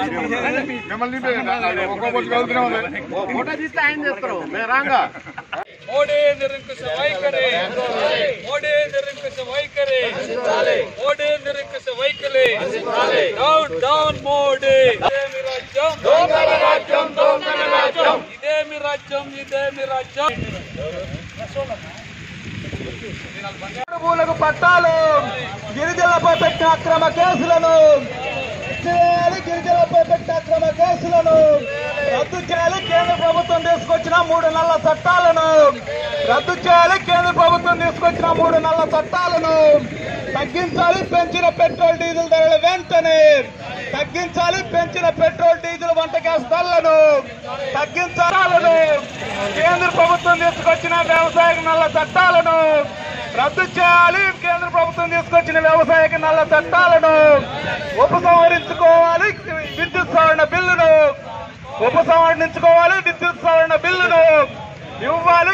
మిమ్మల్ని ఒక్కొక్కటి కలుగుతూనే ఉంది ఫోటో తీస్తే ఆయన చేస్తారు మేము రాంగా మోడీ నిరంకుశ వైఖరి మోడీ నిరంకుశ వైఖరి మోడీ నిరంకుశ వైఖరి డౌన్ డౌన్ మోడీ ఇదేమి రాజ్యం ఇదేమి రాజ్యం ఇదేమి రాజ్యం భూములకు పట్టాలు గిరిజనులపై పెట్టిన అక్రమ కేసులను చేయాలి గిరిజనులపై పెట్టిన అక్రమ కేసులను రద్దు చేయాలి కేంద్ర ప్రభుత్వం తీసుకొచ్చిన మూడు నెలల చట్టాలను రద్దు చేయాలి కేంద్ర ప్రభుత్వం తీసుకొచ్చిన మూడు నెలల చట్టాలను తగ్గించాలి పెంచిన పెట్రోల్ డీజిల్ ధరలు వెంటనే తగ్గించాలి పెంచిన పెట్రోల్ డీజిల్ వంట గ్యాస్ ధరలను తగ్గించాలను కేంద్ర ప్రభుత్వం తీసుకొచ్చిన వ్యవసాయ నల్ల చట్టాలను రద్దు చేయాలి కేంద్ర ప్రభుత్వం తీసుకొచ్చిన వ్యవసాయక నల్ల చట్టాలను ఉపసంహరించుకోవాలి విద్యుత్ సవరణ బిల్లును ఉపసంహరించుకోవాలి విద్యుత్ సవరణ బిల్లును ఇవ్వాలి